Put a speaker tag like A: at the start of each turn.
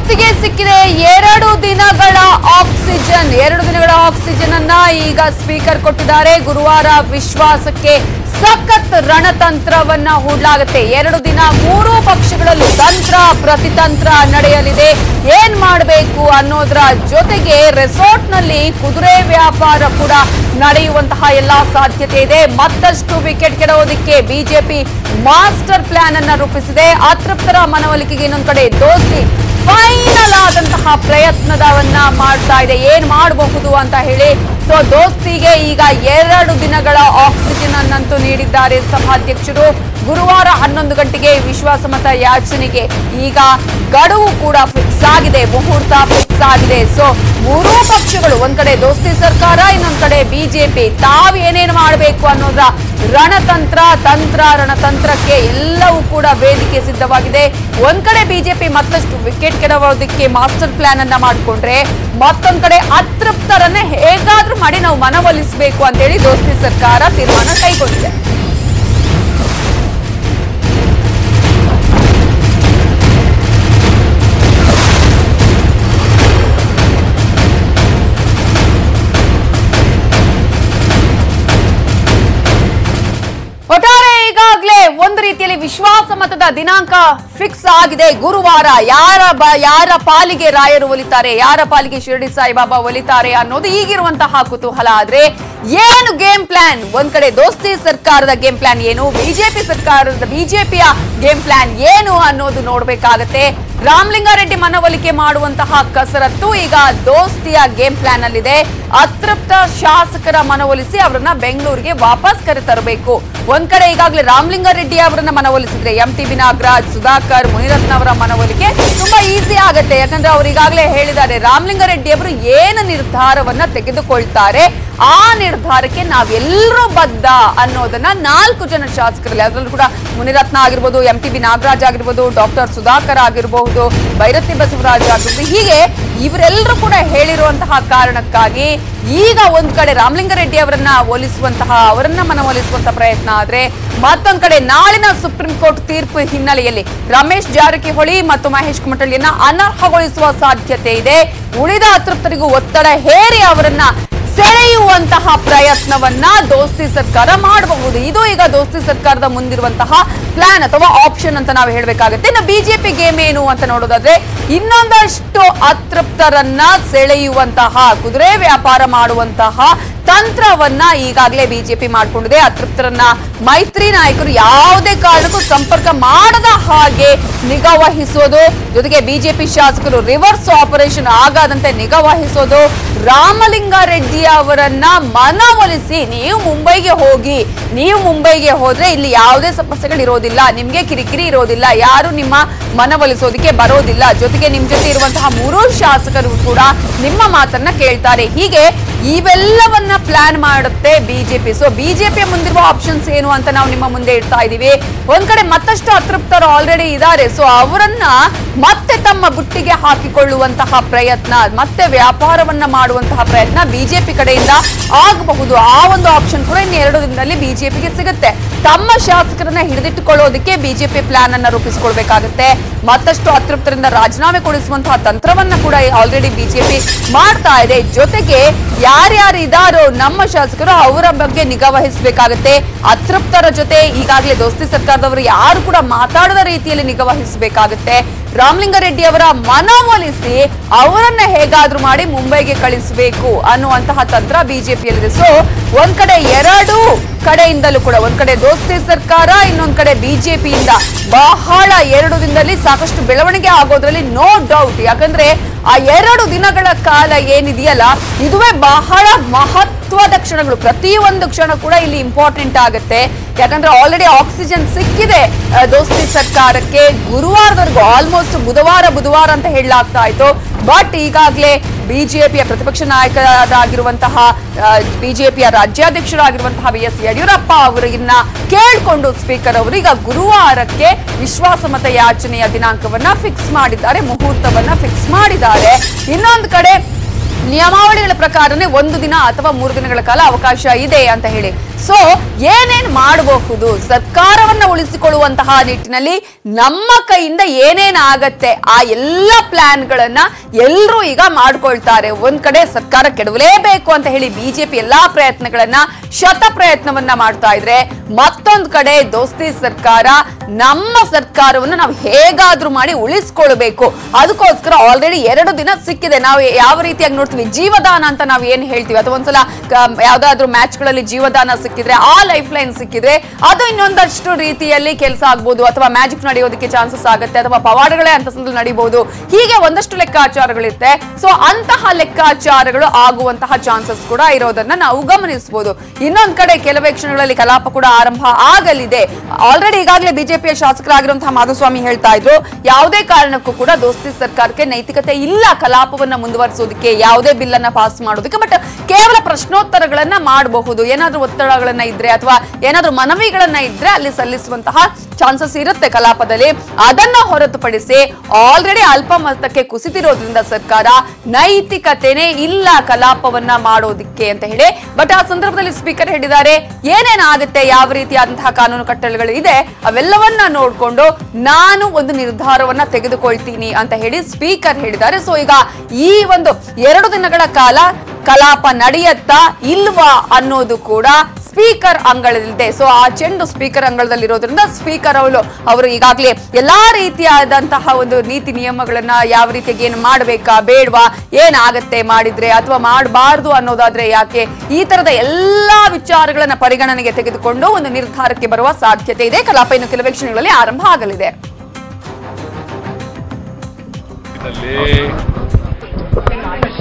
A: ದೋಸ್ತಿಗೆ ಸಿಕ್ಕಿದೆ ಎರಡು ದಿನಗಳ ಆಕ್ಸಿಜನ್ ಎರಡು ದಿನಗಳ ಆಕ್ಸಿಜನ್ ಅನ್ನ ಈಗ ಸ್ಪೀಕರ್ ಕೊಟ್ಟಿದ್ದಾರೆ ಗುರುವಾರ ವಿಶ್ವಾಸಕ್ಕೆ ಸಖತ್ ರಣತಂತ್ರವನ್ನ ಹೂಡಲಾಗುತ್ತೆ ಎರಡು ದಿನ ಮೂರೂ ಪಕ್ಷಗಳಲ್ಲೂ ತಂತ್ರ ಪ್ರತಿತಂತ್ರ ನಡೆಯಲಿದೆ ಏನ್ ಮಾಡಬೇಕು ಅನ್ನೋದ್ರ ಜೊತೆಗೆ ರೆಸಾರ್ಟ್ ನಲ್ಲಿ ಕುದುರೆ ವ್ಯಾಪಾರ ಕೂಡ ನಡೆಯುವಂತಹ ಎಲ್ಲಾ ಸಾಧ್ಯತೆ ಇದೆ ಮತ್ತಷ್ಟು ವಿಕೆಟ್ ಕೆಡೋದಕ್ಕೆ ಬಿಜೆಪಿ ಮಾಸ್ಟರ್ ಪ್ಲಾನ್ ಅನ್ನ ರೂಪಿಸಿದೆ ಅತೃಪ್ತರ ಮನವೊಲಿಕೆಗೆ ಇನ್ನೊಂದ್ ಕಡೆ ದೋಸ್ತಿ ಫೈನಲ್ ಆದಂತಹ ಪ್ರಯತ್ನದವನ್ನ ಮಾಡ್ತಾ ಇದೆ ಏನ್ ಮಾಡಬಹುದು ಅಂತ ಹೇಳಿ ಸೊ ದೋಸ್ತಿಗೆ ಈಗ ಎರಡು ದಿನಗಳ ಆಕ್ಸಿಜನ್ ಅನ್ನಂತೂ ನೀಡಿದ್ದಾರೆ ಸಭಾಧ್ಯಕ್ಷರು ಗುರುವಾರ ಹನ್ನೊಂದು ಗಂಟೆಗೆ ವಿಶ್ವಾಸಮತ ಯಾಚನೆಗೆ ಈಗ ಗಡುವು ಕೂಡ ಫಿಕ್ಸ್ ಆಗಿದೆ ಮುಹೂರ್ತ ಫಿಕ್ಸ್ ಆಗಿದೆ ಸೊ ಮೂರೂ ಪಕ್ಷಗಳು ಒಂದ್ ಕಡೆ ದೋಸ್ತಿ ಸರ್ಕಾರ ಇನ್ನೊಂದ್ ಕಡೆ ಬಿಜೆಪಿ ತಾವ್ ಏನೇನು ಮಾಡಬೇಕು ಅನ್ನೋದ್ರ ರಣತಂತ್ರ ತಂತ್ರ ರಣತಂತ್ರಕ್ಕೆ ಎಲ್ಲವೂ ಕೂಡ ವೇದಿಕೆ ಸಿದ್ಧವಾಗಿದೆ ಒಂದ್ ಕಡೆ ಬಿಜೆಪಿ ಮತ್ತಷ್ಟು ವಿಕೆಟ್ ಕೆಡವೋದಕ್ಕೆ ಮಾಸ್ಟರ್ ಪ್ಲಾನ್ ಅನ್ನ ಮಾಡ್ಕೊಂಡ್ರೆ ಮತ್ತೊಂದ್ ಕಡೆ ಅತೃಪ್ತರನ್ನ ಹೇಗಾದ್ರೂ ಮಾಡಿ ನಾವು ಮನವೊಲಿಸಬೇಕು ಅಂತೇಳಿ ದೋಸ್ತಿ ಸರ್ಕಾರ ತೀರ್ಮಾನ ಕೈಗೊಂಡಿದೆ ಒಟ್ಟಾರೆ ಈಗಾಗಲೇ ಒಂದು ರೀತಿಯಲ್ಲಿ ವಿಶ್ವಾಸ ಮತದ ದಿನಾಂಕ ಫಿಕ್ಸ್ ಆಗಿದೆ ಗುರುವಾರ ಯಾರ ಬ- ಯಾರ ಪಾಲಿಗೆ ರಾಯರು ಒಲಿತಾರೆ ಯಾರ ಪಾಲಿಗೆ ಶಿರಡಿ ಸಾಯಿಬಾಬಾ ಒಲಿತಾರೆ ಅನ್ನೋದು ಈಗಿರುವಂತಹ ಕುತೂಹಲ ಆದ್ರೆ ಏನು ಗೇಮ್ ಪ್ಲಾನ್ ಒಂದ್ ಕಡೆ ದೋಸ್ತಿ ಸರ್ಕಾರದ ಗೇಮ್ ಪ್ಲಾನ್ ಏನು ಬಿಜೆಪಿ ಸರ್ಕಾರದ ಬಿಜೆಪಿಯ ಗೇಮ್ ಪ್ಲಾನ್ ಏನು ಅನ್ನೋದು ನೋಡ್ಬೇಕಾಗತ್ತೆ ರಾಮಲಿಂಗಾರೆಡ್ಡಿ ಮನವೊಲಿಕೆ ಮಾಡುವಂತಹ ಕಸರತ್ತು ಈಗ ದೋಸ್ತಿಯ ಗೇಮ್ ಪ್ಲಾನ್ ಅಲ್ಲಿದೆ ಅತೃಪ್ತ ಶಾಸಕರ ಮನವೊಲಿಸಿ ಅವರನ್ನ ಬೆಂಗಳೂರಿಗೆ ವಾಪಸ್ ಕರೆತರಬೇಕು ಒಂದ್ ಕಡೆ ಈಗಾಗಲೇ ರಾಮಲಿಂಗಾರೆಡ್ಡಿ ಅವರನ್ನ ಮನವೊಲಿಸಿದ್ರೆ M T B Nagaraj Sudhakar Muniratna ಅವರ ಮನವೊಲಿಕೆ ತುಂಬಾ ಈಸಿ ಆಗತ್ತೆ ಯಾಕಂದ್ರೆ ಅವ್ರು ಈಗಾಗಲೇ ಹೇಳಿದ್ದಾರೆ ರಾಮಲಿಂಗಾರೆಡ್ಡಿ ಅವರು ಏನು ನಿರ್ಧಾರವನ್ನ ತೆಗೆದುಕೊಳ್ತಾರೆ ಆ ನಿರ್ಧಾರಕ್ಕೆ ನಾವೆಲ್ಲರೂ ಬದ್ಧ ಅನ್ನೋದನ್ನ ನಾಲ್ಕು ಜನ ಶಾಸಕರಲ್ಲಿ ಅದರಲ್ಲೂ ಕೂಡ ಮುನಿರತ್ನ ಆಗಿರ್ಬೋದು ಎಂ ಟಿ ಬಿ ನಾಗರಾಜ್ ಆಗಿರ್ಬೋದು ಡಾಕ್ಟರ್ ಸುಧಾಕರ್ ಆಗಿರಬಹುದು ಭೈರತಿ ಬಸವರಾಜ್ ಆಗಿರ್ಬೋದು ಹೀಗೆ ಇವರೆಲ್ಲರೂ ಕೂಡ ಹೇಳಿರುವಂತಹ ಕಾರಣಕ್ಕಾಗಿ ಈಗ ಒಂದ್ ಕಡೆ ರಾಮಲಿಂಗಾರೆಡ್ಡಿ ಅವರನ್ನ ಒಲಿಸುವಂತಹ ಅವರನ್ನ ಮನವೊಲಿಸುವಂತಹ ಪ್ರಯತ್ನ ಆದ್ರೆ ಮತ್ತೊಂದ್ ಕಡೆ ನಾಳಿನ ಸುಪ್ರೀಂ ಕೋರ್ಟ್ ತೀರ್ಪು ಹಿನ್ನೆಲೆಯಲ್ಲಿ ರಮೇಶ್ ಜಾರಕಿಹೊಳಿ ಮತ್ತು ಮಹೇಶ್ ಕುಮಟಳ್ಳಿಯನ್ನ ಅನರ್ಹಗೊಳಿಸುವ ಸಾಧ್ಯತೆ ಇದೆ ಉಳಿದ ಅತೃಪ್ತರಿಗೂ ಒತ್ತಡ ಹೇರಿ ಅವರನ್ನ ಸೆಳೆಯುವಂತಹ ಪ್ರಯತ್ನವನ್ನ ದೋಸ್ತಿ ಸರ್ಕಾರ ಮಾಡಬಹುದು ಇದು ಈಗ ದೋಸ್ತಿ ಸರ್ಕಾರದ ಮುಂದಿರುವಂತಹ ಪ್ಲಾನ್ ಅಥವಾ ಆಪ್ಷನ್ ಅಂತ ನಾವು ಹೇಳ್ಬೇಕಾಗುತ್ತೆ ಇನ್ನು ಬಿಜೆಪಿ ಗೇಮ್ ಏನು ಅಂತ ನೋಡೋದಾದ್ರೆ ಇನ್ನೊಂದಷ್ಟು ಅತೃಪ್ತರನ್ನ ಸೆಳೆಯುವಂತಹ ಕುದುರೆ ವ್ಯಾಪಾರ ಮಾಡುವಂತಹ ತಂತ್ರವನ್ನ ಈಗಾಗಲೇ ಬಿಜೆಪಿ ಮಾಡ್ಕೊಂಡಿದೆ ಅತೃಪ್ತರನ್ನ ಮೈತ್ರಿ ನಾಯಕರು ಯಾವುದೇ ಕಾರಣಕ್ಕೂ ಸಂಪರ್ಕ ಮಾಡದ ಹಾಗೆ ನಿಗಾ ವಹಿಸೋದು ಜೊತೆಗೆ ಬಿಜೆಪಿ ಶಾಸಕರು ರಿವರ್ಸ್ ಆಪರೇಷನ್ ಆಗದಂತೆ ನಿಗಾ ವಹಿಸೋದು ರಾಮಲಿಂಗಾರೆಡ್ಡಿ ಅವರನ್ನ ಮನವೊಲಿಸಿ ನೀವು ಮುಂಬೈಗೆ ಹೋಗಿ ನೀವು ಮುಂಬೈಗೆ ಹೋದ್ರೆ ಇಲ್ಲಿ ಯಾವುದೇ ಸಮಸ್ಯೆಗಳು ಇರೋದಿಲ್ಲ ನಿಮ್ಗೆ ಕಿರಿಕಿರಿ ಇರೋದಿಲ್ಲ ಯಾರು ನಿಮ್ಮ ಮನವೊಲಿಸೋದಕ್ಕೆ ಬರೋದಿಲ್ಲ ಜೊತೆಗೆ ನಿಮ್ ಜೊತೆ ಇರುವಂತಹ ಮೂರೂ ಶಾಸಕರು ಕೂಡ ನಿಮ್ಮ ಮಾತನ್ನ ಕೇಳ್ತಾರೆ ಹೀಗೆ ಇವೆಲ್ಲವನ್ನ ಪ್ಲಾನ್ ಮಾಡುತ್ತೆ ಬಿಜೆಪಿ ಸೊ ಬಿಜೆಪಿಯ ಮುಂದಿರುವ ಆಪ್ಷನ್ಸ್ ಏನು ಅಂತ ನಾವು ನಿಮ್ಮ ಮುಂದೆ ಇಡ್ತಾ ಇದೀವಿ ಒಂದ್ ಕಡೆ ಮತ್ತಷ್ಟು ಅತೃಪ್ತರು ಆಲ್ರೆಡಿ ಇದ್ದಾರೆ ಸೊ ಅವರನ್ನ ಮತ್ತೆ ತಮ್ಮ ಬುಟ್ಟಿಗೆ ಹಾಕಿಕೊಳ್ಳುವಂತಹ ಪ್ರಯತ್ನ ಮತ್ತೆ ವ್ಯಾಪಾರವನ್ನ ಮಾಡುವಂತಹ ಪ್ರಯತ್ನ ಬಿಜೆಪಿ ಕಡೆಯಿಂದ ಆಗಬಹುದು ಆ ಒಂದು ಆಪ್ಷನ್ ಕೂಡ ಇನ್ನು ಎರಡು ದಿನದಲ್ಲಿ ಬಿಜೆಪಿಗೆ ಸಿಗುತ್ತೆ ತಮ್ಮ ಶಾಸಕರನ್ನ ಹಿಡಿದಿಟ್ಟುಕೊಳ್ಳೋದಕ್ಕೆ ಬಿಜೆಪಿ ಪ್ಲಾನ್ ಅನ್ನ ರೂಪಿಸಿಕೊಳ್ಬೇಕಾಗುತ್ತೆ ಮತ್ತಷ್ಟು ಅತೃಪ್ತರಿಂದ ರಾಜೀನಾಮೆ ಕೊಡಿಸುವಂತಹ ತಂತ್ರವನ್ನ ಕೂಡ ಆಲ್ರೆಡಿ ಬಿಜೆಪಿ ಮಾಡ್ತಾ ಇದೆ ಜೊತೆಗೆ ಯಾರ್ಯಾರು ಇದಾರೋ ನಮ್ಮ ಶಾಸಕರು ಅವರ ಬಗ್ಗೆ ನಿಗಾ ವಹಿಸಬೇಕಾಗುತ್ತೆ ಅತೃಪ್ತರ ಜೊತೆ ಈಗಾಗಲೇ ದೋಸ್ತಿ ಸರ್ಕಾರದವರು ಯಾರು ಕೂಡ ಮಾತಾಡದ ರೀತಿಯಲ್ಲಿ ನಿಗಾ ವಹಿಸಬೇಕಾಗುತ್ತೆ ರಾಮಲಿಂಗಾರೆಡ್ಡಿ ಅವರ ಮನವೊಲಿಸಿ ಅವರನ್ನ ಹೇಗಾದ್ರೂ ಮಾಡಿ ಮುಂಬೈಗೆ ಕಳಿಸಬೇಕು ಅನ್ನುವಂತಹ ತಂತ್ರ ಬಿಜೆಪಿಯಲ್ಲಿದೆ ಸೊ ಒಂದ್ ಕಡೆ ಎರಡು ಕಡೆಯಿಂದಲೂ ಕೂಡ ಒಂದ್ ಕಡೆ ದೋಸ್ತಿ ಸರ್ಕಾರ ಇನ್ನೊಂದ್ ಕಡೆ ಬಿಜೆಪಿಯಿಂದ ಬಹಳ ಎರಡು ದಿನದಲ್ಲಿ ಸಾಕಷ್ಟು ಬೆಳವಣಿಗೆ ಆಗೋದ್ರಲ್ಲಿ ನೋ ಡೌಟ್ ಯಾಕಂದ್ರೆ ಆ ಎರಡು ದಿನಗಳ ಕಾಲ ಏನಿದೆಯಲ್ಲ ಇದುವೇ ಬಹಳ ಮಹತ್ವದ ಕ್ಷಣಗಳು ಪ್ರತಿಯೊಂದು ಕ್ಷಣ ಕೂಡ ಇಲ್ಲಿ ಇಂಪಾರ್ಟೆಂಟ್ ಆಗುತ್ತೆ ಯಾಕಂದ್ರೆ ಆಲ್ರೆಡಿ ಆಕ್ಸಿಜನ್ ಸಿಕ್ಕಿದೆ ಆ, ದೋಸ್ತಿ ಸರ್ಕಾರಕ್ಕೆ ಗುರುವಾರದವರೆಗೂ ಆಲ್ಮೋಸ್ಟ್ ಬುಧವಾರ ಬುಧವಾರ ಅಂತ ಹೇಳಲಾಗ್ತಾ ಇತ್ತು ಬಟ್ ಈಗಾಗಲೇ ಬಿಜೆಪಿಯ ಪ್ರತಿಪಕ್ಷ ನಾಯಕರಾಗಿರುವಂತಹ ಬಿಜೆಪಿಯ ರಾಜ್ಯಾಧ್ಯಕ್ಷರಾಗಿರುವಂತಹ ಬಿ ಎಸ್ ಯಡಿಯೂರಪ್ಪ ಅವರನ್ನ ಕೇಳಿಕೊಂಡು ಸ್ಪೀಕರ್ ಅವರು ಈಗ ಗುರುವಾರಕ್ಕೆ ವಿಶ್ವಾಸಮತ ಯಾಚನೆಯ ದಿನಾಂಕವನ್ನ ಫಿಕ್ಸ್ ಮಾಡಿದ್ದಾರೆ ಮುಹೂರ್ತವನ್ನ ಫಿಕ್ಸ್ ಮಾಡಿದ್ದಾರೆ ಇನ್ನೊಂದು ಕಡೆ ನಿಯಮಾವಳಿಗಳ ಪ್ರಕಾರನೇ ಒಂದು ದಿನ ಅಥವಾ ಮೂರು ದಿನಗಳ ಕಾಲ ಅವಕಾಶ ಇದೆ ಅಂತ ಹೇಳಿ ಸೊ ಏನೇನ್ ಮಾಡಬಹುದು ಸರ್ಕಾರವನ್ನ ಉಳಿಸಿಕೊಳ್ಳುವಂತಹ ನಿಟ್ಟಿನಲ್ಲಿ ನಮ್ಮ ಕೈಯಿಂದ ಏನೇನ್ ಆಗತ್ತೆ ಆ ಎಲ್ಲ ಪ್ಲಾನ್ಗಳನ್ನ ಎಲ್ಲರೂ ಈಗ ಮಾಡ್ಕೊಳ್ತಾರೆ ಒಂದ್ ಕಡೆ ಸರ್ಕಾರ ಕೆಡವಲೇಬೇಕು ಅಂತ ಹೇಳಿ ಬಿಜೆಪಿ ಎಲ್ಲಾ ಪ್ರಯತ್ನಗಳನ್ನ ಶತ ಪ್ರಯತ್ನವನ್ನ ಮಾಡ್ತಾ ಇದ್ರೆ ಮತ್ತೊಂದ್ ಕಡೆ ದೋಸ್ತಿ ಸರ್ಕಾರ ನಮ್ಮ ಸರ್ಕಾರವನ್ನು ನಾವು ಹೇಗಾದ್ರೂ ಮಾಡಿ ಉಳಿಸ್ಕೊಳ್ಬೇಕು ಅದಕ್ಕೋಸ್ಕರ ಆಲ್ರೆಡಿ ಎರಡು ದಿನ ಸಿಕ್ಕಿದೆ ನಾವು ಯಾವ ರೀತಿಯಾಗಿ ನೋಡ್ತೀವಿ ಜೀವದಾನ ಅಂತ ನಾವು ಏನ್ ಹೇಳ್ತೀವಿ ಅಥವಾ ಒಂದ್ಸಲ ಕ- ಯಾವ್ದಾದ್ರು ಮ್ಯಾಚ್ ಗಳಲ್ಲಿ ಜೀವದಾನ ಸಿಕ್ಕಿದ್ರೆ ಆ ಲೈಫ್ ಲೈನ್ ಸಿಕ್ಕಿದ್ರೆ ಅದು ಇನ್ನೊಂದಷ್ಟು ರೀತಿಯಲ್ಲಿ ಕೆಲಸ ಆಗ್ಬೋದು ಅಥವಾ ಮ್ಯಾಜಿಕ್ ನಡೆಯೋದಕ್ಕೆ ಚಾನ್ಸಸ್ ಆಗುತ್ತೆ ಅಥವಾ ಪವಾಡಗಳೇ ಅಂತಸಂದಲ್ಲಿ ನಡೀಬಹುದು ಹೀಗೆ ಒಂದಷ್ಟು ಲೆಕ್ಕಾಚಾರಗಳಿರುತ್ತೆ ಸೊ ಅಂತಹ ಲೆಕ್ಕಾಚಾರಗಳು ಆಗುವಂತಹ ಚಾನ್ಸಸ್ ಕೂಡ ಇರೋದನ್ನ ನಾವು ಗಮನಿಸಬಹುದು ಇನ್ನೊಂದ್ ಕಡೆ ಕೆಲವೇ ಕ್ಷಣಗಳಲ್ಲಿ ಕಲಾಪ ಕೂಡ ಆರಂಭ ಆಗಲಿದೆ ಆಲ್ರೆಡಿ ಈಗಾಗಲೇ ಬಿಜೆಪಿಯ ಶಾಸಕರಾಗಿರುವಂತಹ ಮಾಧುಸ್ವಾಮಿ ಹೇಳ್ತಾ ಇದ್ರು ಯಾವುದೇ ಕಾರಣಕ್ಕೂ ಕೂಡ ದೋಸ್ತಿ ಸರ್ಕಾರಕ್ಕೆ ನೈತಿಕತೆ ಇಲ್ಲ ಕಲಾಪವನ್ನ ಮುಂದುವರಿಸೋದಕ್ಕೆ ಯಾವುದೇ ಬಿಲ್ ಅನ್ನ ಪಾಸ್ ಮಾಡೋದಕ್ಕೆ ಬಟ್ ಕೇವಲ ಪ್ರಶ್ನೋತ್ತರಗಳನ್ನ ಮಾಡಬಹುದು ಏನಾದ್ರೂ ಒತ್ತಡಗಳನ್ನ ಇದ್ರೆ ಅಥವಾ ಏನಾದ್ರೂ ಮನವಿಗಳನ್ನ ಇದ್ರೆ ಅಲ್ಲಿ ಸಲ್ಲಿಸುವಂತಹ ಚಾನ್ಸಸ್ ಇರುತ್ತೆ ಕಲಾಪದಲ್ಲಿ ಅದನ್ನ ಹೊರತುಪಡಿಸಿ ಆಲ್ರೆಡಿ ಅಲ್ಪಮತಕ್ಕೆ ಕುಸಿತಿರೋದ್ರಿಂದ ಸರ್ಕಾರ ನೈತಿಕತೆನೇ ಇಲ್ಲ ಕಲಾಪವನ್ನ ಮಾಡೋದಿಕ್ಕೆ ಅಂತ ಹೇಳಿ ಬಟ್ ಆ ಸಂದರ್ಭದಲ್ಲಿ ಸ್ಪೀಕರ್ ಹೇಳಿದ್ದಾರೆ ಏನೇನಾಗುತ್ತೆ ಯಾವ ರೀತಿಯಾದಂತಹ ಕಾನೂನು ಕಟ್ಟಳೆಗಳು ಇದೆ ಅವೆಲ್ಲವನ್ನ ನೋಡ್ಕೊಂಡು ನಾನು ಒಂದು ನಿರ್ಧಾರವನ್ನ ತೆಗೆದುಕೊಳ್ತೀನಿ ಅಂತ ಹೇಳಿ ಸ್ಪೀಕರ್ ಹೇಳಿದ್ದಾರೆ ಸೊ ಈಗ ಈ ಒಂದು ಎರಡು ದಿನಗಳ ಕಾಲ ಕಲಾಪ ನಡೆಯತ್ತಾ ಇಲ್ವಾ ಅನ್ನೋದು ಕೂಡ ಸ್ಪೀಕರ್ ಅಂಗಳದಲ್ಲಿದೆ ಸೊ ಆ ಚೆಂಡು ಸ್ಪೀಕರ್ ಅಂಗಳದಲ್ಲಿರೋದ್ರಿಂದ ಸ್ಪೀಕರ್ ಅವರು ಅವರು ಈಗಾಗಲೇ ಎಲ್ಲಾ ರೀತಿಯಾದಂತಹ ಒಂದು ನೀತಿ ನಿಯಮಗಳನ್ನ ಯಾವ ರೀತಿಯಾಗಿ ಏನು ಮಾಡಬೇಕಾ ಬೇಡವಾ ಏನಾಗತ್ತೆ ಮಾಡಿದ್ರೆ ಅಥವಾ ಮಾಡಬಾರ್ದು ಅನ್ನೋದಾದ್ರೆ ಯಾಕೆ ಈ ತರದ ಎಲ್ಲಾ ವಿಚಾರಗಳನ್ನ ಪರಿಗಣನೆಗೆ ತೆಗೆದುಕೊಂಡು ಒಂದು ನಿರ್ಧಾರಕ್ಕೆ ಬರುವ ಸಾಧ್ಯತೆ ಇದೆ ಕಲಾಪ ಇನ್ನು ಕೆಲವೇ ಕ್ಷಣಗಳಲ್ಲಿ ಆರಂಭ ಆಗಲಿದೆ
B: ಇದರಲ್ಲಿ